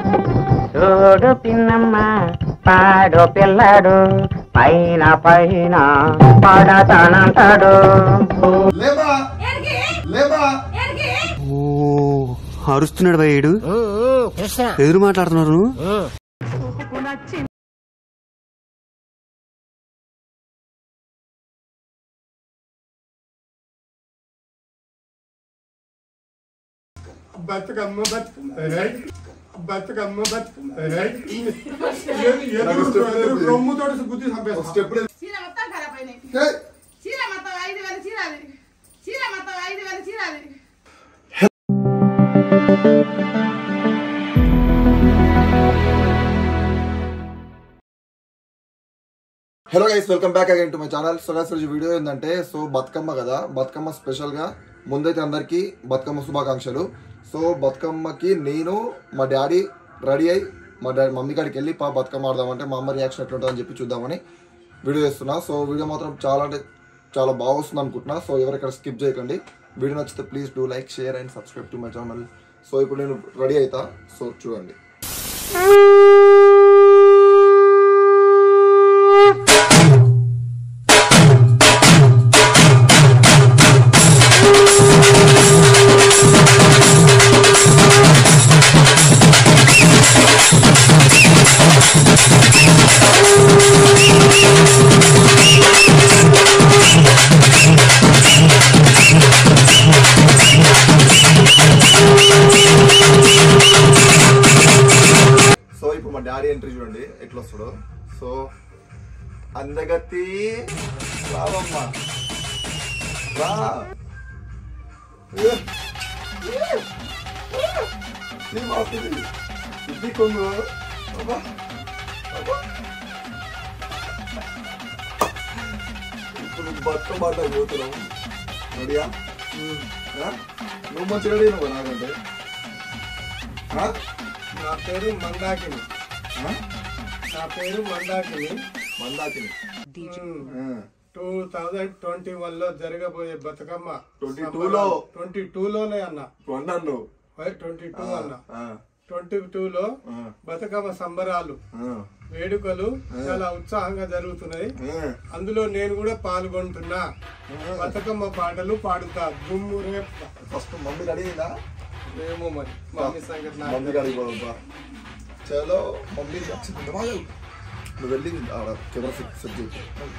చూడు పిన్నమ్మ పాడు పిల్లాడు పైన పైన పడతానంటాడు లేబా లేబా ఓ అరుస్తున్నాడు భయ్యుడు ఎదురు మాట్లాడుతున్నారు నువ్వు బతుకమ్మ బతుకమ్మ రైట్ బతుకమ్మ బతుకమ్మ రైట్ ఎదురు ఎదురు రొమ్ముతో గుద్ది చంపేస్తా స్టెప్ చీర మొత్తం ఖరాబ్ అయినాయి చీర మొత్తం ఐదు వేల చీర అది చీర మొత్తం ఐదు వేల చీర అది hello guys welcome back again to my channel so guys ఈ వీడియో ఏంటంటే సో బతుకమ్మ కదా బతుకమ్మ స్పెషల్ గా ముందైతే అందరికి బతుకమ్మ శుభాకాంక్షలు సో బతుకమ్మకి నేను మా డాడీ రెడీ అయ్యి మా డాడీ మమ్మీ కాడికి వెళ్ళి పా బతుకమ్మ ఆడదామంటే మా అమ్మ రియాక్షన్ ఎట్లుంటుందని చెప్పి చూద్దామని వీడియో చేస్తున్నా సో వీడియో మాత్రం చాలా అంటే చాలా బాగా వస్తుంది అనుకుంటున్నా సో ఎవరిక్కడ స్కిప్ చేయకండి వీడియో నచ్చితే please do like share and subscribe to my channel so ఇప్పుడు నేను రెడీ అవుతా సో చూడండి సో ఇప్పుడు మా డాడీ ఎంట్రీ చూడండి ఎట్లా వస్తాడో సో అందగతి రావమ్మా రా ఈ మాపిది. ఇది కొంగు అబ్బా. అబ్బా. ఇప్పుడు బతుకమ్మ ఆట పోతున్నాం రెడీయా ఆ? నువ్వు మంచి రెడీ నువ్వు నాకంటే ఆ? నా పేరు మందాకిని ఆ? నా పేరు మందాకిని మందాకిని ఆ. టూ థౌజండ్ ట్వంటీ వన్ లో జరగబోయే బతుకమ్మ 22 లో. ట్వంటీ టూ లోనే అన్న కొన్నాను నువ్వు ట్వంటీ టూ అన్న ఆ, ట్వంటీ టూ లో ఆ, బతుకమ్మ సంబరాలు ఆ, వేడుకలు చాలా ఉత్సాహంగా జరుగుతున్నాయి ఆ. అందులో నేను కూడా పాల్గొంటున్నా బతుకమ్మ పాటలు పాడుతా దుమ్ము రేపు ఫస్ట్ మమ్మీ రెడీ అయిందా ఏమో మరి మమ్మీ సంగతి నాకు మమ్మీ రెడీ బాబా చలో మమ్మీ వచ్చింది బాగా నువ్వు వెళ్ళి ఆడ కెమెరా సెట్ సెట్ చేయి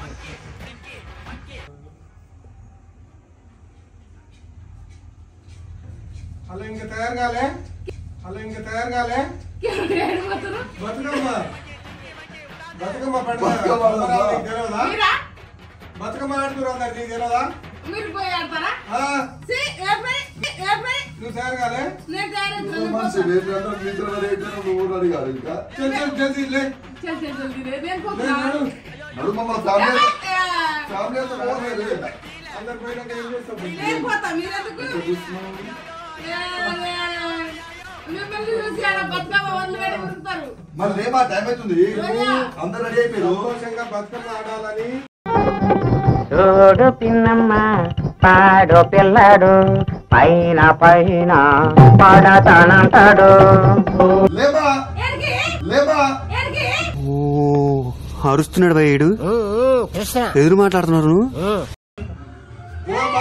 అలా ఇంకా తయారు కాలే అలా ఇంకా తయారు కాలే బతుకమ్మ బతుకమ్మ పండుగ బతుకమ్మ పండుగ. నీకు తెలియదా మీరా బతుకమ్మ ఆడుతున్నారు అందరు నీకు తెలియదా మీరు పోయి ఆడతారా ఆ, సి ఏప్రిల్ ఏప్రిల్ నువ్వు తయారు కాలే నేను తయారు మనిషి రేపు అందరూ మీతో రెడీ అయితే నువ్వు రెడీ కాదు ఇంకా చల్ చల్ జల్దీ లే చల్ చల్ జల్దీ రే నేను లే, పోతున్నా నడు. నడు మమ్మల్ని ఫ్యామిలీ ఏ, ఫ్యామిలీ అంతా పోవాలి అందరు పోయినాక ఏం చేస్తావు నేను పోతా మీరెందుకు ఏ, ఏ, మిమ్మల్ని చూసి ఆడ బతుకమ్మ వదిలిపెట్టి ఉరుకుతారు మరి రేపా టైం అవుతుంది అందరు రెడీ అయిపోయారు సంతోషంగా బతుకమ్మ ఆడాలని చూడు పిన్నమ్మ పాడు పిల్లాడు పైన పైన పడతానంటాడు లేబా ఏడికి లేబా ఏడికి ఓ అరుస్తున్నాడు భయ్యుడు ఎదురు మాట్లాడుతున్నారు నువ్వు లేబా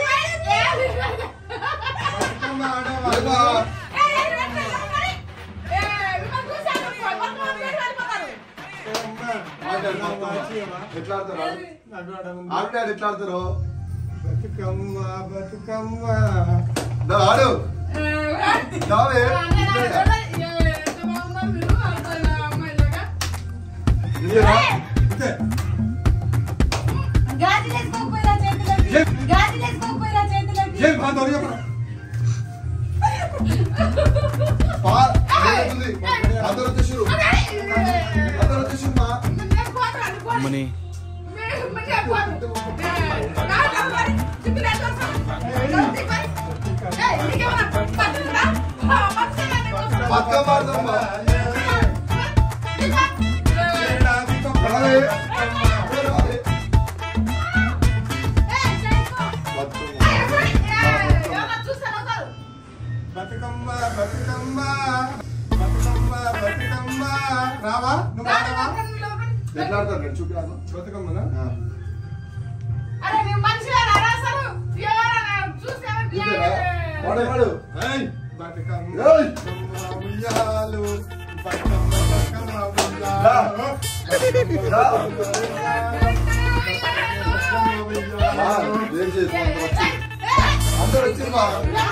బతుకమ్మ ఆడేవాళ్ళు లేబా ఎట్లా ఆడతారు ఆడతాడు ఎట్లా ఆడతారు బతుకమ్మ బతుకమ్మ దా, ఆడు దావే ఇదేనా? ఇదే. ఏం బాధ అడిగప్పుడు పా- ఏమవుతుంది? అందరూ వచ్చేసారు అందరూ వచ్చేసారు మా అమ్మని బతుకమ్మ ఆడదాం మా. ఏడాదితో రావే. రావే. బతుకమ్మ. బతుకమ్మ బతుకమ్మ బతుకమ్మ రావా నువ్వు ఆడవా ఎట్లా ఆడతారు నేను చూపి నాకు బతుకమ్మనా ఆ. అరే నీ మనిషిగా రారా అసలు ఎవరన్నా చూస్తే ఎవరు ఇంతేనా? వాడు వాడు ఏయ్, బతుకమ్మ ఏయ్! ఉయ్యాలు, బతుకమ్మ, బతుకమ్మ రా. ఉయ్యాలు. రా. బతుకమ్మ ఆ, ఉయ్యాలు. ఏం చేసి అందరూ వచ్చింది మా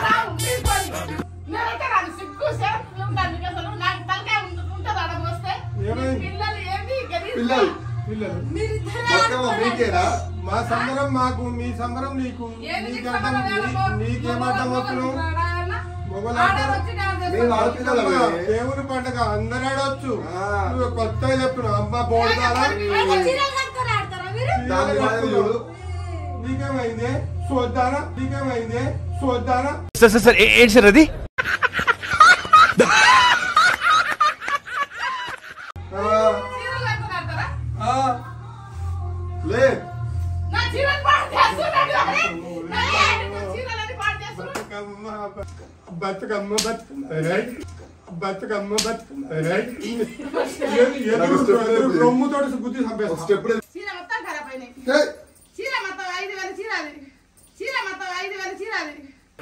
నేనైతే రాను సిగ్గు సెరపు ఉంటాను నీకు అసలు నాకు తలకాయ ఉంట- ఉంటది ఆడ పోస్తే ఏమైంది? పిల్లలు ఏంది గలీజ్ పిల్లలు పిల్లలు మీరిద్దరే బతుకమ్మ మీకేనా మా సంబరం మాకు మీ సంబరం నీకు ఏంది నీకు నీకర్థం సంబంధం లేదమ్మా? నీ- నీకేమర్థం మొగలు వస్తున్నావు మొగలు రాయన్న? మొగలు ఆడ అంటారు. వచ్చి డాన్స్ నేను చేస్తాడు. ఆడపిల్లలమే. దేవుని పండగ అందరూ ఆడవచ్చు ఆ. నువ్వు కొత్తగా చెప్తున్నావు అమ్మ బోర్డాలా అయితే చీరలు కట్టుకొని ఆడతారా మీరు? దాని బాధ చూడు నీకేమైంది చూద్దానా నీకేమైంది చూద్దానా సార్ సార్ సార్ ఏంటి సార్ అది ఆ, చీరలు కట్టుకొని ఆడతారా? ఆ, లే నా చీరలు పాడు చేస్తున్నాడు అరే. నా ఏంటి నా చీరలన్నీ పాడు చేస్తున్నాడు? బతుకమ్మ బతుకమ్మ బతుకమ్మ రైట్ బతుకమ్మ బతుకమ్మ రైట్ ఎదురు ఎదురు రొమ్ముతోటి బుద్ధి ఒక చంపేస్తా స్టెప్ చీర మొత్తం ఖరాబ్ అయినాయి. ఏయ్! చీర మొత్తం ఐదు వేల చీర అది. చీర మొత్తం ఐదు వేల చీర అది.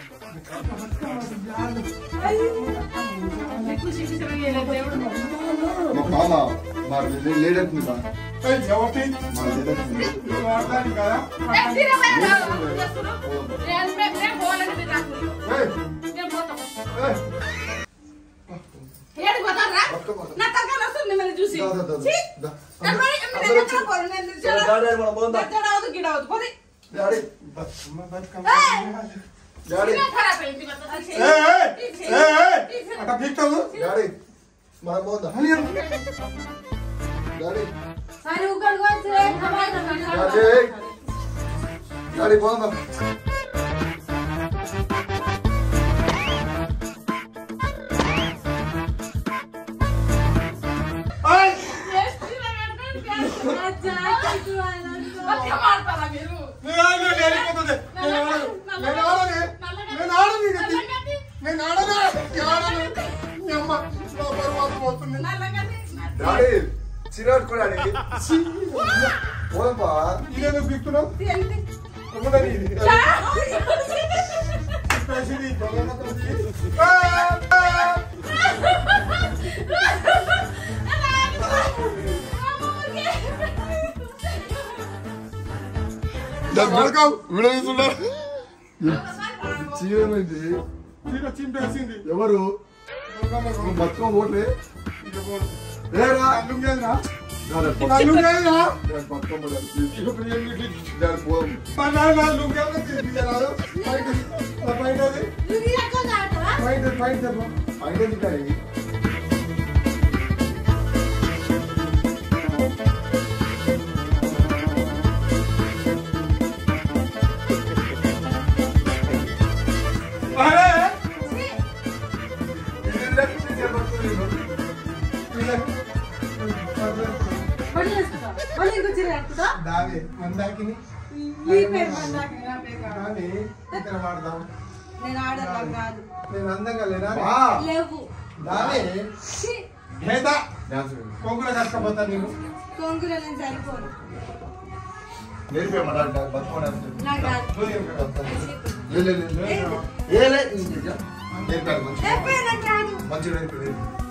సిగ్గు సిగ్గు సిగ్గు చేయలేదు దేవుడు. మా మామ మా లేడెంట్ మా ఏయ్, ఎవరి లేడెంట్ నువ్వు ఆడడానికి కదా ఏ, చీర పైన రావు. చేస్తున్నావు. నేను- నేను- నేను పోవాలంటే మీరు నాకు. ఏయ్, నేను పోతాం. ఏయ్, ఏడికి పోతారా? నా తలకాయ వస్తుంది మిమ్మల్ని చూసి. దా, దా, దా, ఛీ! దా. నేను పోయి- నేను ఎక్కడ పోను? నేను నిల్చోను. డాడీ మనం పోందా గడ్డడవద్దు, గిడవద్దు. పోనీ. డాడీ బతుకమ్మ బతుకమ్మ డాడీ చీర ఖరాబ్ అయింది మొత్తం. ఏయ్, ఏయ్, ఏయ్, ఏయ్, అట్లా పీక్తావు డాడీ మనం పోందా డాడీ సరే ఉగ్గడు వచ్చే డాడీ డాడీ పోందా ఏయ్, మాడతారా మీరు నేను ఆడను, నేను వెళ్ళిపోతుంది. నేను ఆడను, నేను ఆడను, నేను ఆడను ఇక. నేను ఆడను, నేను ఆడను. మీ అమ్మ నా పరువాలు పోతుంది. డాడీ చిరాడు కూడా డాడీ పోదాంపా ఇదేందుకు పీకుతున్నావు? ఒకటని ఇది. స్పెషల్ ఈ దొంగతనం ఇది. ఏయ్, ఏయ్. వీడియో తీసుకున్నా చీరమైంది చీర చింపేసింది ఎవరు దొంగమ్మ నువ్వు బతుకమ్మ ఓట్లే ఇక పోను. లేరా అల్లుంగేదిరా? డాడీ అల్లుంగేదిరా? బతుకమ్మ డాడీ ఇప్పుడు ఏం ఇట్లా డాడీ పోదాం మా నాన్న అల్లుంగేదిరా తీసుకురాదు. బయట ఆ బయటది. బయట బయట చెప్పు. అయితే డాడీ అరే! దావే మందాకిని దాని ఇక్కడ వాడదాం నేను ఆడదాం కాదు నేను అందంగా లేనా బా లేవు దావే ఛీ, లేదా డాన్స్ కొంగుల కష్టపోతా నేను కొంగులో నేను సరిపోను నేర్పేయమ్మా డాడీ బతుకమ్మ డాన్స్ నాకు రాదు లే లే లే ఏ లే నేర్పాడు మంచిగా లేకపోతే నాకు రాదు మంచిగా నేర్పాడు